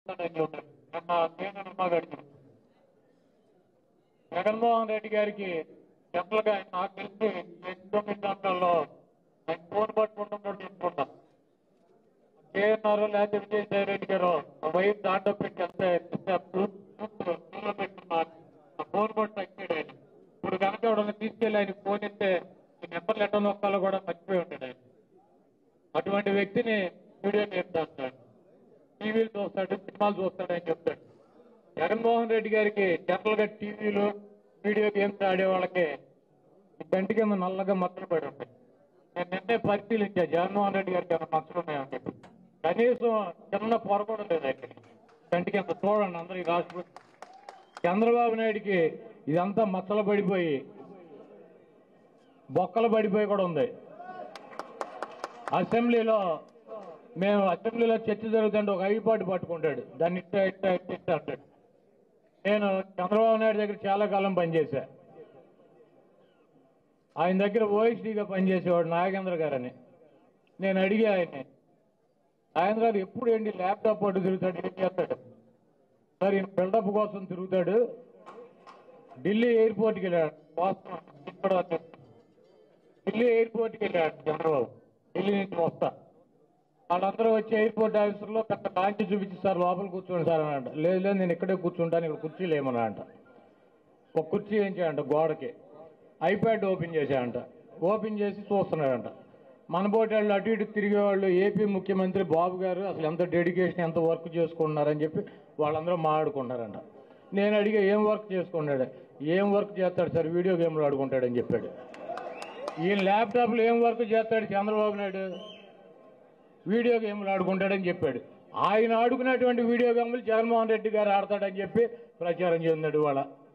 చేస్తాడని చెప్పాడు నిన్న నేను నిమ్మగడికి జగన్మోహన్ రెడ్డి గారికి జనరల్ గా నాకు తెలిసి ఎనిమిది తొమ్మిది గంటల్లో ఆయన ఫోన్ పట్టుకుంటున్నాడు చెప్పుకుంటా కేఎన్ఆర్ లేకపోతే విజయసాయి రెడ్డి గారు ఆ వైపు దాంట్లో పెట్టి వెళ్తే పెట్టున్నారు ఆ ఫోన్ కూడా తగ్గాడు ఆయన ఇప్పుడు కనుక ఎవడన్నా తీసుకెళ్ళి ఆయన ఫోన్ ఇస్తే ఈ నెంబర్లు ఎట్ట నొక్కాలో కూడా మర్చిపోయి ఉంటాడు ఆయన అటువంటి వ్యక్తిని వీడియో నేర్పుతాడు టీవీలు చూస్తాడు సినిమాలు చూస్తాడు అని చెప్తాడు జగన్మోహన్ రెడ్డి గారికి జనరల్ గా టీవీలు వీడియో గేమ్స్ ఆడే వాళ్ళకి ఈ కంటి కింద నల్లగా మచ్చలు పడి ఉంటాయి నేను నిన్నే పరిశీలించా జగన్మోహన్ రెడ్డి గారికి ఏమైనా మచ్చలు ఉన్నాయని చెప్పి కనీసం చిన్న పొర కూడా లేదు ఇక్కడ కంటి కింద చూడండి అందరూ ఈ రాష్ట్ర చంద్రబాబు నాయుడికి ఇదంతా మచ్చలు పడిపోయి బొక్కలు పడిపోయి కూడా ఉంది అసెంబ్లీలో మేము అసెంబ్లీలో చర్చ జరుగుతుంటే ఒక ఐపాటి పట్టుకుంటాడు దాన్ని ఇట్ట ఇట్ట ఇట్ట ఇట్ట అంటాడు నేను చంద్రబాబు నాయుడు దగ్గర చాలా కాలం పనిచేశా ఆయన దగ్గర ఓఎస్డీగా పనిచేసేవాడు నాగేంద్ర గారని నేను అడిగా ఆయన్ని నాగేంద్ర గారు ఎప్పుడు ఏంటి ల్యాప్టాప్ పట్టు తిరుగుతాడు ఏం చేస్తాడు సార్ ఈయన బిల్డప్ కోసం తిరుగుతాడు ఢిల్లీ ఎయిర్పోర్ట్కి వెళ్ళాడు వాస్తవం ఇక్కడ ఢిల్లీ ఎయిర్పోర్ట్కి వెళ్ళాడు చంద్రబాబు ఢిల్లీ నుంచి వస్తా వాళ్ళందరూ వచ్చి ఎయిర్పోర్ట్ ఆఫీసర్లో పెద్ద లాంచి చూపించి సార్ లోపల కూర్చోండి సార్ అని అంట లేదు లేదు నేను ఇక్కడే కూర్చుంటాను ఇక్కడ కుర్చీలు ఏమన్నా అంట ఒక కుర్చీ ఏం చేయంట గోడకి ఐప్యాడ్ ఓపెన్ చేశాడంట ఓపెన్ చేసి చూస్తున్నాడంట మన పోటీ వాళ్ళు అటు ఇటు తిరిగేవాళ్ళు ఏపీ ముఖ్యమంత్రి బాబు గారు అసలు ఎంత డెడికేషన్ ఎంత వర్క్ చేసుకుంటున్నారని చెప్పి వాళ్ళందరూ మాట్లాడుకుంటున్నారంట నేను అడిగా ఏం వర్క్ చేసుకున్నాడు ఏం వర్క్ చేస్తాడు సార్ వీడియో గేమ్లు ఆడుకుంటాడని చెప్పాడు ఈయన ల్యాప్టాప్లో ఏం వర్క్ చేస్తాడు చంద్రబాబు నాయుడు వీడియో గేమ్లు ఆడుకుంటాడని చెప్పాడు ఆయన ఆడుకున్నటువంటి వీడియో గేమ్లు జగన్మోహన్ రెడ్డి గారు ఆడతాడని చెప్పి ప్రచారం చెందాడు వాళ్ళ